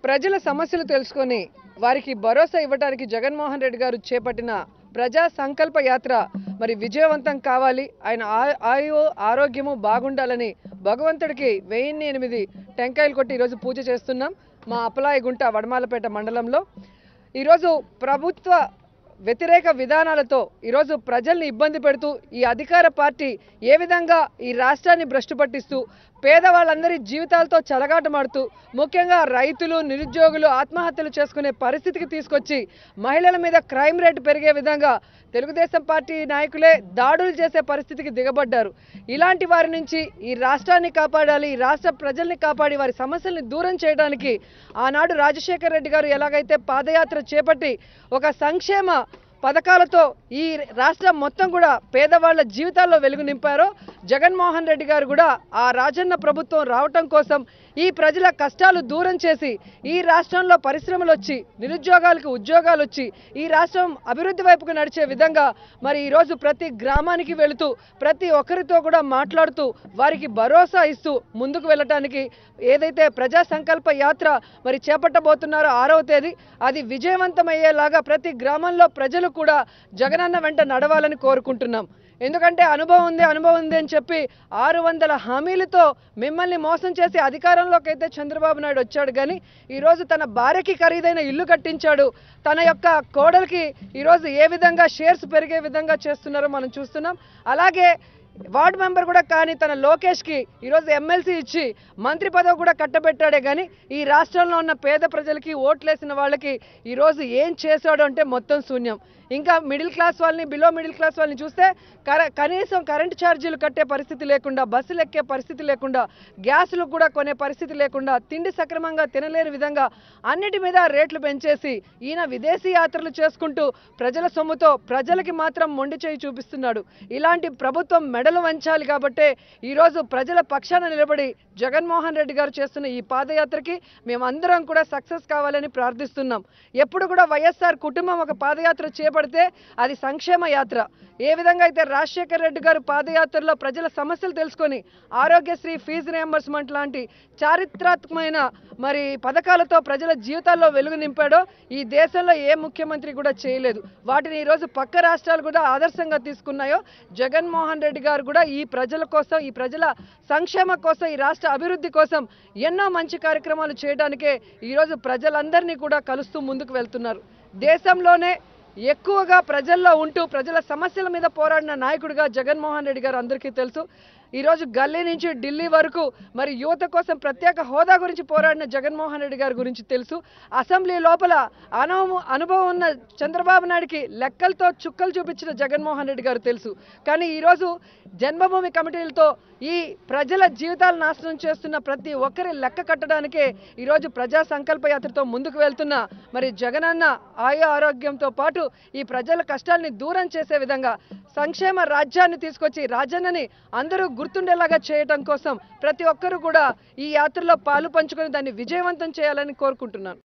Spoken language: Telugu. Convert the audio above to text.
ప్రజల సమస్యలు తెలుసుకొని వారికి భరోసా ఇవ్వడానికి జగన్మోహన్ రెడ్డి గారు చేపట్టిన ప్రజా సంకల్ప యాత్ర మరి విజయవంతం కావాలి ఆయన ఆ- ఆయు ఆరోగ్యము బాగుండాలని భగవంతుడికి వెయ్యిన్ని ఎనిమిది టెంకాయలు కొట్టి ఈరోజు పూజ చేస్తున్నాం మా అప్పలాయగుంట వడమాలపేట మండలంలో ఈరోజు ప్రభుత్వ వ్యతిరేక విధానాలతో ఈరోజు ప్రజల్ని ఇబ్బంది పెడుతూ ఈ అధికార పార్టీ ఏ విధంగా ఈ రాష్ట్రాన్ని భ్రష్టు పట్టిస్తూ పేదవాళ్ళందరి జీవితాలతో చెలగాటమాడుతూ ముఖ్యంగా రైతులు నిరుద్యోగులు ఆత్మహత్యలు చేసుకునే పరిస్థితికి తీసుకొచ్చి మహిళల మీద క్రైమ్ రేటు పెరిగే విధంగా తెలుగుదేశం పార్టీ నాయకులే దాడులు చేసే పరిస్థితికి దిగబడ్డారు ఇలాంటి వారి నుంచి ఈ రాష్ట్రాన్ని కాపాడాలి ఈ రాష్ట్ర ప్రజల్ని కాపాడి వారి సమస్యల్ని దూరం చేయడానికి ఆనాడు రాజశేఖర్ రెడ్డి గారు ఎలాగైతే పాదయాత్ర చేపట్టి ఒక సంక్షేమ పథకాలతో ఈ రాష్ట్రం మొత్తం కూడా పేదవాళ్ళ జీవితాల్లో వెలుగు నింపారో జగన్మోహన్ రెడ్డి గారు కూడా ఆ రాజన్న ప్రభుత్వం రావటం కోసం ఈ ప్రజల కష్టాలు దూరం చేసి ఈ రాష్ట్రంలో పరిశ్రమలు వచ్చి నిరుద్యోగాలకు ఉద్యోగాలు వచ్చి ఈ రాష్ట్రం అభివృద్ధి వైపుకు నడిచే విధంగా మరి ఈరోజు ప్రతి గ్రామానికి వెళుతూ ప్రతి ఒక్కరితో కూడా మాట్లాడుతూ వారికి భరోసా ఇస్తూ ముందుకు వెళ్ళటానికి ఏదైతే ప్రజా సంకల్ప యాత్ర మరి చేపట్టబోతున్నారో ఆరవ తేదీ అది విజయవంతమయ్యేలాగా ప్రతి గ్రామంలో ప్రజలు కూడా జగనన్న వెంట నడవాలని కోరుకుంటున్నాం ఎందుకంటే అనుభవం ఉంది అనుభవం ఉంది అని చెప్పి ఆరు వందల హామీలతో మిమ్మల్ని మోసం చేసి అధికారంలోకి అయితే చంద్రబాబు నాయుడు వచ్చాడు కానీ ఈరోజు తన భార్యకి ఖరీదైన ఇల్లు కట్టించాడు తన యొక్క కోడలికి ఈరోజు ఏ విధంగా షేర్స్ పెరిగే విధంగా చేస్తున్నారో మనం చూస్తున్నాం అలాగే వార్డు మెంబర్ కూడా కానీ తన లోకేష్కి ఈరోజు ఎమ్మెల్సీ ఇచ్చి మంత్రి పదవి కూడా కట్టబెట్టాడే కానీ ఈ రాష్ట్రంలో ఉన్న పేద ప్రజలకి ఓట్లేసిన వాళ్ళకి ఈరోజు ఏం చేశాడు అంటే మొత్తం శూన్యం ఇంకా మిడిల్ క్లాస్ వాళ్ళని బిలో మిడిల్ క్లాస్ వాళ్ళని చూస్తే కర కనీసం కరెంటు ఛార్జీలు కట్టే పరిస్థితి లేకుండా బస్సులు ఎక్కే పరిస్థితి లేకుండా గ్యాసులు కూడా కొనే పరిస్థితి లేకుండా తిండి సక్రమంగా తినలేని విధంగా అన్నిటి మీద రేట్లు పెంచేసి ఈయన విదేశీ యాత్రలు చేసుకుంటూ ప్రజల సొమ్ముతో ప్రజలకి మాత్రం మొండి చేయి చూపిస్తున్నాడు ఇలాంటి ప్రభుత్వం మెడలు వంచాలి కాబట్టే ఈరోజు ప్రజల పక్షాన నిలబడి జగన్మోహన్ రెడ్డి గారు చేస్తున్న ఈ పాదయాత్రకి మేమందరం కూడా సక్సెస్ కావాలని ప్రార్థిస్తున్నాం ఎప్పుడు కూడా వైఎస్ఆర్ కుటుంబం ఒక పాదయాత్ర చేపడితే అది సంక్షేమ యాత్ర ఏ విధంగా అయితే రాజశేఖర్ రెడ్డి గారు పాదయాత్రలో ప్రజల సమస్యలు తెలుసుకొని ఆరోగ్యశ్రీ ఫీజు రియంబర్స్మెంట్ లాంటి చారిత్రాత్మకమైన మరి పథకాలతో ప్రజల జీవితాల్లో వెలుగు నింపాడో ఈ దేశంలో ఏ ముఖ్యమంత్రి కూడా చేయలేదు వాటిని ఈరోజు పక్క రాష్ట్రాలు కూడా ఆదర్శంగా తీసుకున్నాయో జగన్మోహన్ రెడ్డి గారు కూడా ఈ ప్రజల కోసం ఈ ప్రజల సంక్షేమ కోసం ఈ రాష్ట్ర అభివృద్ధి కోసం ఎన్నో మంచి కార్యక్రమాలు చేయడానికే ఈరోజు ప్రజలందరినీ కూడా కలుస్తూ ముందుకు వెళ్తున్నారు దేశంలోనే ఎక్కువగా ప్రజల్లో ఉంటూ ప్రజల సమస్యల మీద పోరాడిన నాయకుడిగా జగన్మోహన్ రెడ్డి గారు అందరికీ తెలుసు ఈరోజు గల్లీ నుంచి ఢిల్లీ వరకు మరి యువత కోసం ప్రత్యేక హోదా గురించి పోరాడిన జగన్మోహన్ రెడ్డి గారి గురించి తెలుసు అసెంబ్లీ లోపల అనుభవం అనుభవం ఉన్న చంద్రబాబు నాయుడికి లెక్కలతో చుక్కలు చూపించిన జగన్మోహన్ రెడ్డి గారు తెలుసు కానీ ఈరోజు జన్మభూమి కమిటీలతో ఈ ప్రజల జీవితాలు నాశనం చేస్తున్న ప్రతి ఒక్కరి లెక్క కట్టడానికే ఈరోజు ప్రజా సంకల్ప యాత్రతో ముందుకు వెళ్తున్న మరి జగనన్న ఆయు ఆరోగ్యంతో పాటు ఈ ప్రజల కష్టాల్ని దూరం చేసే విధంగా సంక్షేమ రాజ్యాన్ని తీసుకొచ్చి రాజన్నని అందరూ గుర్తుండేలాగా చేయటం కోసం ప్రతి ఒక్కరూ కూడా ఈ యాత్రలో పాలు పంచుకొని దాన్ని విజయవంతం చేయాలని కోరుకుంటున్నాను